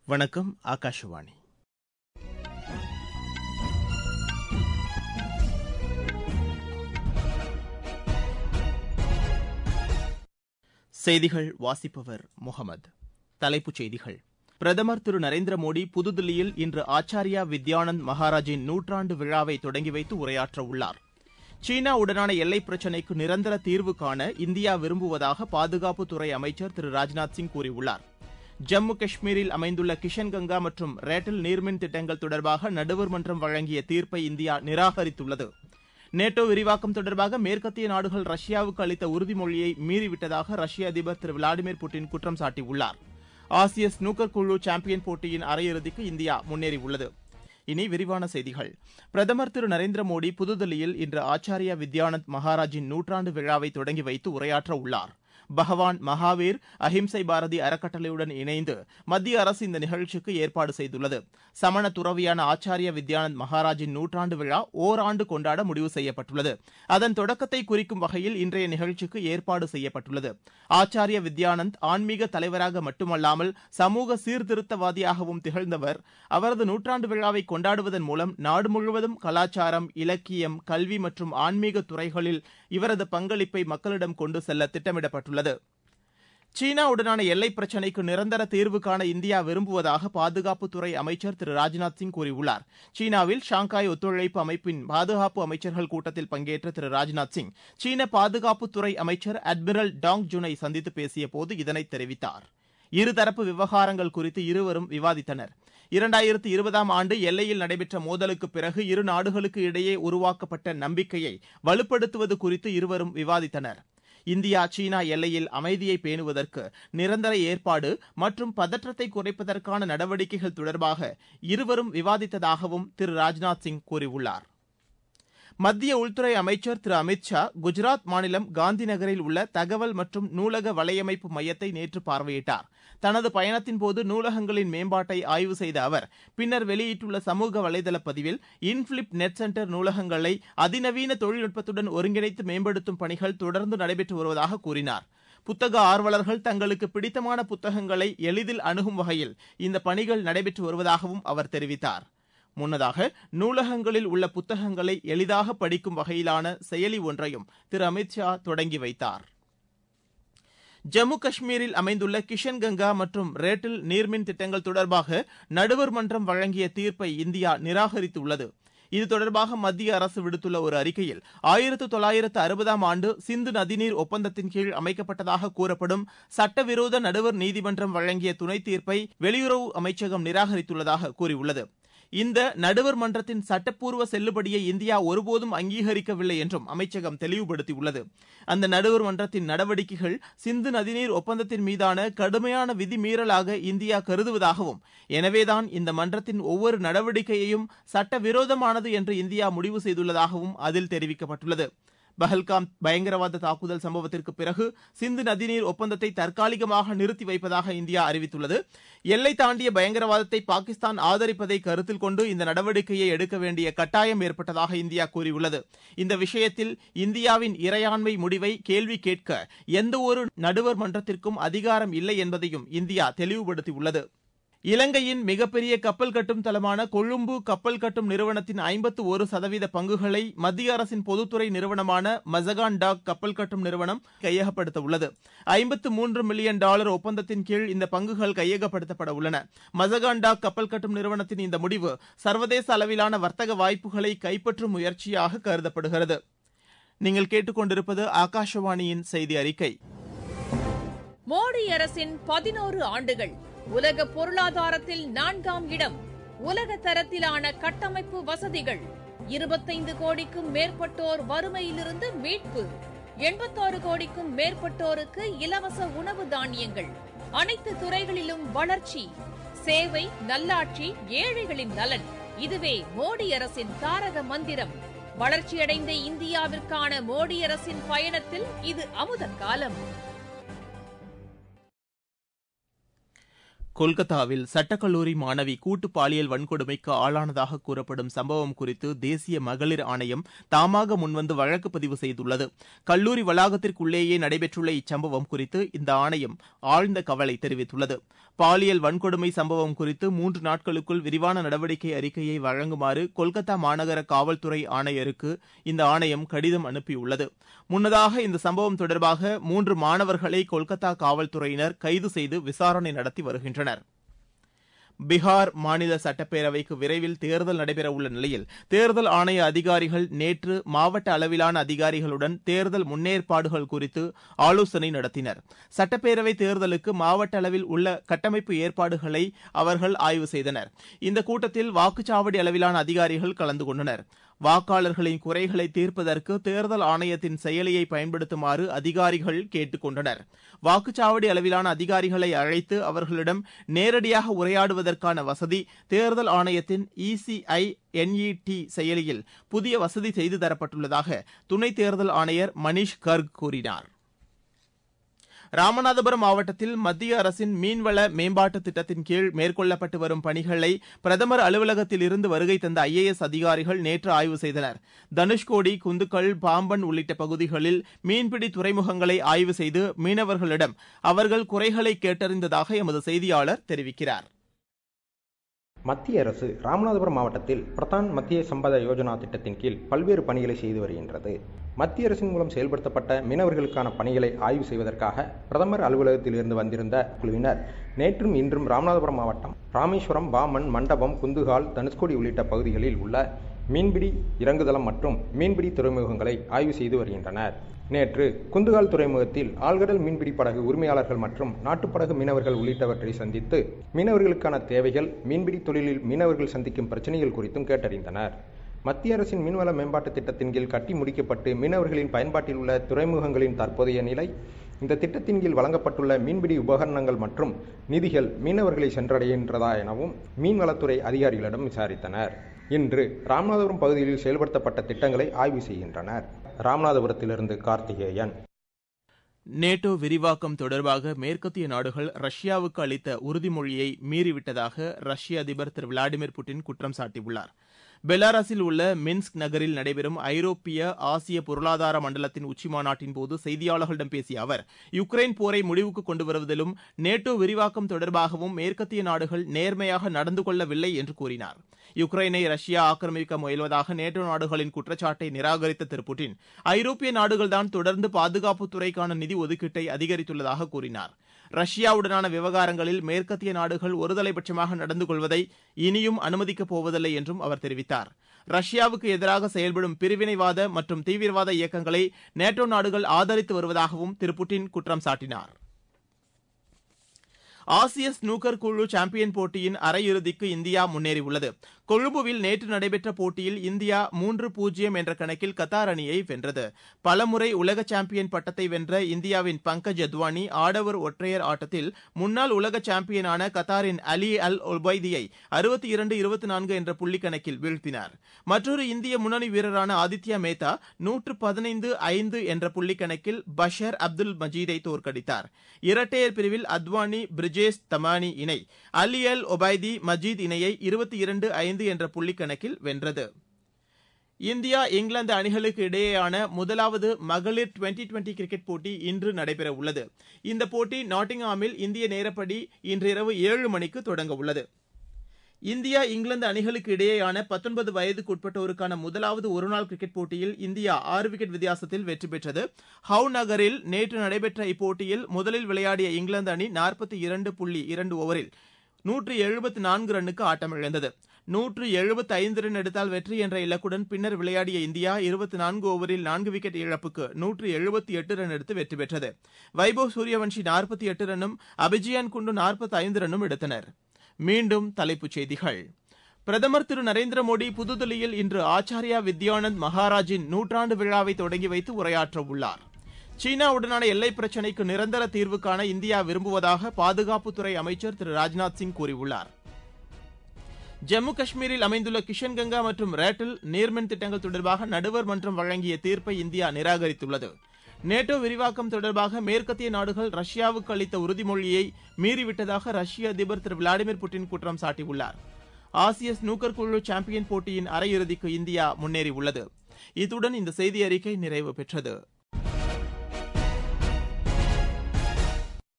வணக்கம் ஆகாஷவாணி செய்திகள் வாசிப்பவர் முகமது தலைப்புச் செய்திகள் பிரதமர் திரு நரேந்திர மோடி புதுதில்லியில் இன்று ஆச்சார்யா வித்யானந்த் மகாராஜின் நூற்றாண்டு விழாவை தொடங்கி வைத்து உரையாற்ற உள்ளார் சீனாவுடனான எல்லைப் பிரச்சினைக்கு நிரந்தர தீர்வு காண இந்தியா விரும்புவதாக பாதுகாப்புத்துறை அமைச்சர் திரு ராஜ்நாத் சிங் கூறியுள்ளார் ஜம்மு காஷ்மீரில் அமைந்துள்ள கிஷன்கங்கா மற்றும் ரேட்டில் நீர்மின் திட்டங்கள் தொடர்பாக நடுவர் மன்றம் வழங்கிய தீர்ப்பை இந்தியா நிராகரித்துள்ளது நேட்டோ விரிவாக்கம் தொடர்பாக மேற்கத்திய நாடுகள் ரஷ்யாவுக்கு அளித்த உறுதிமொழியை மீறிவிட்டதாக ரஷ்ய அதிபர் திரு விளாடிமிர் புட்டின் குற்றம் சாட்டியுள்ளார் ஆசிய ஸ்னூக்கர் குழு சாம்பியன் போட்டியின் அரையிறுதிக்கு இந்தியா முன்னேறியுள்ளது இனி விரிவான செய்திகள் பிரதமர் திரு நரேந்திர மோடி புதுதில்லியில் இன்று ஆச்சார்யா வித்யானந்த் மகாராஜின் நூற்றாண்டு விழாவை தொடங்கி வைத்து உரையாற்ற உள்ளார் பகவான் மகாவீர் அஹிம்சை பாரதி அறக்கட்டளையுடன் இணைந்து மத்திய அரசு இந்த நிகழ்ச்சிக்கு ஏற்பாடு செய்துள்ளது சமண துறவியான ஆச்சார்ய வித்யானந்த் மகாராஜின் நூற்றாண்டு விழா ஓராண்டு கொண்டாட முடிவு செய்யப்பட்டுள்ளது அதன் தொடக்கத்தை குறிக்கும் வகையில் இன்றைய நிகழ்ச்சிக்கு ஏற்பாடு செய்யப்பட்டுள்ளது ஆச்சார்ய வித்யானந்த் ஆன்மீக தலைவராக மட்டுமல்லாமல் சமூக சீர்திருத்தவாதியாகவும் திகழ்ந்தவர் அவரது நூற்றாண்டு விழாவை கொண்டாடுவதன் மூலம் நாடு முழுவதும் கலாச்சாரம் இலக்கியம் கல்வி மற்றும் ஆன்மீக துறைகளில் இவரது பங்களிப்பை மக்களிடம் கொண்டு செல்ல திட்டமிடப்பட்டுள்ளது உள்ளது சீனாவுடனான எல்லைப் பிரச்சினைக்கு நிரந்தர தீர்வு காண இந்தியா விரும்புவதாக பாதுகாப்புத்துறை அமைச்சர் திரு ராஜ்நாத் சிங் கூறியுள்ளார் சீனாவில் ஷாங்காய் ஒத்துழைப்பு அமைப்பின் பாதுகாப்பு அமைச்சர்கள் கூட்டத்தில் பங்கேற்ற திரு ராஜ்நாத் சிங் சீன பாதுகாப்புத்துறை அமைச்சர் அட்மிரல் டாங் ஜுனை சந்தித்து பேசியபோது இதனை தெரிவித்தார் இருதரப்பு விவகாரங்கள் குறித்து இருவரும் விவாதித்தனர் இரண்டாயிரத்து இருபதாம் ஆண்டு எல்லையில் நடைபெற்ற மோதலுக்குப் பிறகு இரு நாடுகளுக்கு இடையே உருவாக்கப்பட்ட நம்பிக்கையை வலுப்படுத்துவது குறித்து இருவரும் விவாதித்தனர் இந்தியா சீனா எல்லையில் அமைதியை பேணுவதற்கு நிரந்தர ஏற்பாடு மற்றும் பதற்றத்தை குறைப்பதற்கான நடவடிக்கைகள் தொடர்பாக இருவரும் விவாதித்ததாகவும் திரு ராஜ்நாத் சிங் கூறியுள்ளார் மத்திய உள்துறை அமைச்சர் திரு அமித் ஷா குஜராத் மாநிலம் காந்தி நகரில் உள்ள தகவல் மற்றும் நூலக வலையமைப்பு மையத்தை நேற்று பார்வையிட்டார் தனது பயணத்தின்போது நூலகங்களின் மேம்பாட்டை ஆய்வு செய்த அவர் பின்னர் வெளியிட்டுள்ள சமூக வலைதள பதிவில் இன்ஃபிளிப் நெட் சென்டர் நூலகங்களை அதிநவீன தொழில்நுட்பத்துடன் ஒருங்கிணைத்து மேம்படுத்தும் பணிகள் தொடர்ந்து நடைபெற்று வருவதாக கூறினார் புத்தக ஆர்வலர்கள் தங்களுக்கு பிடித்தமான புத்தகங்களை எளிதில் அணுகும் வகையில் இந்த பணிகள் நடைபெற்று வருவதாகவும் அவர் தெரிவித்தார் முன்னதாக நூலகங்களில் உள்ள புத்தகங்களை எளிதாக படிக்கும் வகையிலான செயலி ஒன்றையும் திரு அமித் ஷா தொடங்கி வைத்தார் ஜம்மு காஷ்மீரில் அமைந்துள்ள கிஷன்கங்கா மற்றும் ரேட்டில் நீர்மின் திட்டங்கள் தொடர்பாக நடுவர் மன்றம் வழங்கிய தீர்ப்பை இந்தியா நிராகரித்துள்ளது இது தொடர்பாக மத்திய அரசு விடுத்துள்ள ஒரு அறிக்கையில் ஆயிரத்து தொள்ளாயிரத்து அறுபதாம் ஆண்டு சிந்து நதிநீர் ஒப்பந்தத்தின் கீழ் அமைக்கப்பட்டதாக கூறப்படும் சட்டவிரோத நடுவர் நீதிமன்றம் வழங்கிய துணை தீர்ப்பை வெளியுறவு அமைச்சகம் நிராகரித்துள்ளதாக கூறியுள்ளது இந்த நடுவர் மன்றத்தின் சட்டப்பூர்வ செல்லுபடியை இந்தியா ஒருபோதும் அங்கீகரிக்கவில்லை என்றும் அமைச்சகம் தெளிவுபடுத்தியுள்ளது அந்த நடுவர் மன்றத்தின் நடவடிக்கைகள் சிந்து நதிநீர் ஒப்பந்தத்தின் மீதான கடுமையான விதிமீறலாக இந்தியா கருதுவதாகவும் எனவேதான் இந்த மன்றத்தின் ஒவ்வொரு நடவடிக்கையையும் சட்டவிரோதமானது என்று இந்தியா முடிவு செய்துள்ளதாகவும் அதில் தெரிவிக்கப்பட்டுள்ளது பஹல்காம் பயங்கரவாத தாக்குதல் சம்பவத்திற்கு பிறகு சிந்து நதிநீர் ஒப்பந்தத்தை தற்காலிகமாக நிறுத்தி வைப்பதாக இந்தியா அறிவித்துள்ளது எல்லை தாண்டிய பயங்கரவாதத்தை பாகிஸ்தான் ஆதரிப்பதை கருத்தில் கொண்டு இந்த நடவடிக்கையை எடுக்க வேண்டிய கட்டாயம் ஏற்பட்டதாக இந்தியா கூறியுள்ளது இந்த விஷயத்தில் இந்தியாவின் இறையாண்மை முடிவை கேள்வி கேட்க எந்த ஒரு நடுவர் மன்றத்திற்கும் அதிகாரம் இல்லை என்பதையும் இந்தியா தெளிவுபடுத்தியுள்ளது இலங்கையின் மிகப்பெரிய கப்பல் கட்டும் தளமான கொழும்பு கப்பல் கட்டும் நிறுவனத்தின் ஐம்பத்து ஒரு சதவீத பங்குகளை மத்திய அரசின் பொதுத்துறை நிறுவனமான மசகான் டாக் கப்பல் கட்டும் நிறுவனம் கையகப்படுத்த உள்ளது ஐம்பத்து மூன்று மில்லியன் டாலர் ஒப்பந்தத்தின் கீழ் இந்த பங்குகள் கையகப்படுத்தப்பட உள்ளன மசகான் டாக் கப்பல் கட்டும் நிறுவனத்தின் இந்த முடிவு சர்வதேச அளவிலான வர்த்தக வாய்ப்புகளை கைப்பற்றும் முயற்சியாக கருதப்படுகிறது நீங்கள் கேட்டுக்கொண்டிருப்பது ஆகாஷவாணியின் செய்தி அறிக்கை மோடி அரசின் பதினோரு ஆண்டுகள் உலக பொருளாதாரத்தில் நான்காம் இடம் உலக தரத்திலான கட்டமைப்பு வசதிகள் இருபத்தைந்து கோடிக்கும் மேற்பட்டோர் வறுமையிலிருந்து மீட்பு எண்பத்தாறு கோடிக்கும் மேற்பட்டோருக்கு இலவச உணவு தானியங்கள் அனைத்து துறைகளிலும் வளர்ச்சி சேவை நல்லாட்சி ஏழைகளின் நலன் இதுவே மோடி அரசின் தாரக மந்திரம் வளர்ச்சியடைந்த இந்தியாவிற்கான மோடி அரசின் பயணத்தில் இது அமுத காலம் கொல்கத்தாவில் சட்டக்கல்லூரி மாணவி கூட்டு பாலியல் வன்கொடுமைக்கு ஆளானதாக கூறப்படும் சம்பவம் குறித்து தேசிய மகளிர் ஆணையம் தாமாக முன்வந்து வழக்கு பதிவு செய்துள்ளது கல்லூரி வளாகத்திற்குள்ளேயே நடைபெற்றுள்ள இச்சம்பவம் குறித்து இந்த ஆணையம் ஆழ்ந்த கவலை தெரிவித்துள்ளது பாலியல் வன்கொடுமை சம்பவம் குறித்து மூன்று நாட்களுக்குள் விரிவான நடவடிக்கை அறிக்கையை வழங்குமாறு கொல்கத்தா மாநகர காவல்துறை ஆணையருக்கு இந்த ஆணையம் கடிதம் அனுப்பியுள்ளது முன்னதாக இந்த சம்பவம் தொடர்பாக மூன்று மாணவர்களை கொல்கத்தா காவல்துறையினர் கைது செய்து விசாரணை நடத்தி வருகின்றனர் பீகார் மாநில சட்டப்பேரவைக்கு விரைவில் தேர்தல் நடைபெறவுள்ள நிலையில் தேர்தல் ஆணைய அதிகாரிகள் நேற்று மாவட்ட அளவிலான அதிகாரிகளுடன் தேர்தல் முன்னேற்பாடுகள் குறித்து ஆலோசனை நடத்தினர் சட்டப்பேரவை தேர்தலுக்கு மாவட்ட அளவில் உள்ள கட்டமைப்பு ஏற்பாடுகளை அவர்கள் ஆய்வு செய்தனர் இந்த கூட்டத்தில் வாக்குச்சாவடி அளவிலான அதிகாரிகள் கலந்து கொண்டனர் வாக்காளர்களின் குறைகளை தீர்ப்பதற்கு தேர்தல் ஆணையத்தின் செயலியை பயன்படுத்துமாறு அதிகாரிகள் கேட்டுக் கொண்டனர் வாக்குச்சாவடி அளவிலான அதிகாரிகளை அழைத்து அவர்களிடம் நேரடியாக உரையாடுவதற்கான வசதி தேர்தல் ஆணையத்தின் இசிஐ என்இடி செயலியில் புதிய வசதி செய்து தரப்பட்டுள்ளதாக துணை தேர்தல் ஆணையர் மணீஷ் கர்க் கூறினார் ராமநாதபுரம் மாவட்டத்தில் மத்திய அரசின் மீன்வள மேம்பாட்டு திட்டத்தின் கீழ் மேற்கொள்ளப்பட்டு வரும் பணிகளை பிரதமர் அலுவலகத்தில் இருந்து வருகை தந்த ஐஏஎஸ் அதிகாரிகள் நேற்று ஆய்வு செய்தனர் தனுஷ்கோடி குந்துக்கல் பாம்பன் உள்ளிட்ட பகுதிகளில் மீன்பிடி துறைமுகங்களை ஆய்வு செய்து மீனவர்களிடம் அவர்கள் குறைகளை கேட்டறிந்ததாக எமது செய்தியாளர் தெரிவிக்கிறார் மத்திய அரசு ராமநாதபுரம் மாவட்டத்தில் பிரதான் மத்திய சம்பத யோஜனா திட்டத்தின் கீழ் பல்வேறு பணிகளை செய்து வருகின்றது மத்திய அரசின் மூலம் செயல்படுத்தப்பட்ட மீனவர்களுக்கான பணிகளை ஆய்வு செய்வதற்காக பிரதமர் அலுவலகத்தில் இருந்து வந்திருந்த குழுவினர் நேற்றும் இன்றும் ராமநாதபுரம் மாவட்டம் ராமேஸ்வரம் பாமன் மண்டபம் குந்துகால் தனுஷ்கோடி உள்ளிட்ட பகுதிகளில் உள்ள மீன்பிடி இறங்குதளம் மற்றும் மீன்பிடி துறைமுகங்களை ஆய்வு செய்து வருகின்றனர் நேற்று குந்துகால் துறைமுகத்தில் ஆழ்கடல் மீன்பிடி படகு உரிமையாளர்கள் மற்றும் நாட்டுப்படகு மீனவர்கள் உள்ளிட்டவற்றை சந்தித்து மீனவர்களுக்கான தேவைகள் மீன்பிடி தொழிலில் மீனவர்கள் சந்திக்கும் பிரச்சனைகள் குறித்தும் கேட்டறிந்தனர் மத்திய அரசின் மீன்வள மேம்பாட்டு திட்டத்தின் கீழ் கட்டி முடிக்கப்பட்டு மீனவர்களின் பயன்பாட்டில் உள்ள துறைமுகங்களின் தற்போதைய நிலை இந்த திட்டத்தின் கீழ் வழங்கப்பட்டுள்ள மீன்பிடி உபகரணங்கள் மற்றும் நிதிகள் மீனவர்களை சென்றடைகின்றதா எனவும் மீன்வளத்துறை அதிகாரிகளிடம் விசாரித்தனர் இன்று ராமநாதபுரம் பகுதியில் செயல்படுத்தப்பட்ட திட்டங்களை ஆய்வு செய்கின்றனர் ராமநாதபுரத்திலிருந்து கார்த்திகேயன் நேட்டோ விரிவாக்கம் தொடர்பாக மேற்கத்திய நாடுகள் ரஷ்யாவுக்கு அளித்த உறுதிமொழியை மீறிவிட்டதாக ரஷ்ய அதிபர் திரு விளாடிமிர் புட்டின் குற்றம் சாட்டியுள்ளார் பெலாரஸில் உள்ள மின்ஸ்க் நகரில் நடைபெறும் ஐரோப்பிய ஆசிய பொருளாதார மண்டலத்தின் உச்சிமாநாட்டின் போது செய்தியாளர்களிடம் பேசிய அவர் யுக்ரைன் போரை முடிவுக்கு கொண்டு வருவதிலும் நேட்டோ விரிவாக்கம் தொடர்பாகவும் மேற்கத்திய நாடுகள் நேர்மையாக நடந்து கொள்ளவில்லை என்று கூறினார் யுக்ரைனை ரஷ்யா ஆக்கிரமிக்க முயல்வதாக நேட்டோ நாடுகளின் குற்றச்சாட்டை நிராகரித்த திரு புட்டின் ஐரோப்பிய நாடுகள்தான் தொடர்ந்து பாதுகாப்புத்துறைக்கான நிதி ஒதுக்கீட்டை அதிகரித்துள்ளதாக கூறினார் ரஷ்யாவுடனான விவகாரங்களில் மேற்கத்திய நாடுகள் ஒருதலைபட்சமாக நடந்து கொள்வதை இனியும் அனுமதிக்கப் போவதில்லை என்றும் அவர் தெரிவித்தார் ரஷ்யாவுக்கு எதிராக செயல்படும் பிரிவினைவாத மற்றும் தீவிரவாத இயக்கங்களை நேட்டோ நாடுகள் ஆதரித்து வருவதாகவும் திரு புட்டின் குற்றம் சாட்டினார் ஆசிய ஸ்னூக்கர் குழு சாம்பியன் போட்டியின் அரையிறுதிக்கு இந்தியா முன்னேறியுள்ளது கொழும்புவில் நேற்று நடைபெற்ற போட்டியில் இந்தியா மூன்று பூஜ்ஜியம் என்ற கணக்கில் கத்தார் அணியை வென்றது பலமுறை உலக சாம்பியன் பட்டத்தை வென்ற இந்தியாவின் பங்கஜ் அத்வானி ஆடவர் ஒற்றையர் ஆட்டத்தில் முன்னாள் உலக சாம்பியனான கத்தாரின் அலி அல் ஒபைதியை அறுபத்தி இரண்டு இருபத்தி நான்கு என்ற புள்ளி கணக்கில் வீழ்த்தினார் மற்றொரு இந்திய முன்னணி வீரரான ஆதித்யா மேத்தா நூற்று பதினைந்து ஐந்து என்ற புள்ளி கணக்கில் பஷர் அப்துல் மஜீதை தோற்கடித்தார் இரட்டையர் பிரிவில் அத்வானி பிரிஜேஷ் தமானி இணை அலி அல் ஒபைதி மஜீத் இணையை இருபத்தி இரண்டு ஐந்து என்ற புள்ளி கணக்கில் வென்றது இந்தியா இங்கிலாந்து அணிகளுக்கு இடையேயான முதலாவது மகளிர் டுவெண்டி டுவெண்டி கிரிக்கெட் போட்டி இன்று நடைபெறவுள்ளது இந்த போட்டி நாட்டிங்ஹாமில் இந்திய நேரப்படி இன்றிரவு ஏழு மணிக்கு தொடங்க உள்ளது இந்தியா இங்கிலாந்து அணிகளுக்கு இடையேயான பத்தொன்பது வயதுக்குட்பட்டோருக்கான முதலாவது ஒருநாள் கிரிக்கெட் போட்டியில் இந்தியா ஆறு விக்கெட் வித்தியாசத்தில் வெற்றி பெற்றது ஹவு நகரில் நேற்று நடைபெற்ற இப்போட்டியில் முதலில் விளையாடிய இங்கிலாந்து அணி நாற்பத்தி இரண்டு புள்ளி இரண்டு ஓவரில் நூற்று எழுபத்து நான்கு ரன்னுக்கு ஆட்டமிழந்தது நூற்று எழுபத்தி ஐந்து ரன் எடுத்தால் வெற்றி என்ற இலக்குடன் பின்னர் விளையாடிய இந்தியா இருபத்தி நான்கு ஓவரில் நான்கு விக்கெட் இழப்புக்கு நூற்று எழுபத்தி எட்டு ரன் எடுத்து வெற்றி பெற்றது வைபவ் சூரியவன்ஷி நாற்பத்தி எட்டு ரன்னும் அபிஜியான் குண்டு நாற்பத்தி ஐந்து ரன்னும் எடுத்தனர் மீண்டும் தலைப்புச் செய்திகள் பிரதமர் திரு நரேந்திர மோடி புதுதில்லியில் இன்று ஆச்சாரியா வித்யானந்த் மகாராஜின் நூற்றாண்டு விழாவை தொடங்கி வைத்து உரையாற்ற உள்ளார் சீனாவுடனான எல்லை பிரச்சினைக்கு நிரந்தர தீர்வு காண இந்தியா விரும்புவதாக பாதுகாப்புத்துறை அமைச்சர் திரு ராஜ்நாத் சிங் கூறியுள்ளார் ஜம்மு காஷ்மீரில் அமைந்துள்ள கிஷன்கங்கா மற்றும் ரேட்டில் நீர்மின் திட்டங்கள் தொடர்பாக நடுவர் மன்றம் வழங்கிய தீர்ப்பை இந்தியா நிராகரித்துள்ளது நேட்டோ விரிவாக்கம் தொடர்பாக மேற்கத்திய நாடுகள் ரஷ்யாவுக்கு அளித்த உறுதிமொழியை மீறிவிட்டதாக ரஷ்ய அதிபர் திரு விளாடிமிர் புட்டின் குற்றம் சாட்டியுள்ளார் ஆசிய ஸ்னூக்கர் குழு சாம்பியன் போட்டியின் அரையிறுதிக்கு இந்தியா முன்னேறியுள்ளது இத்துடன் இந்த செய்தி அறிக்கை நிறைவு பெற்றது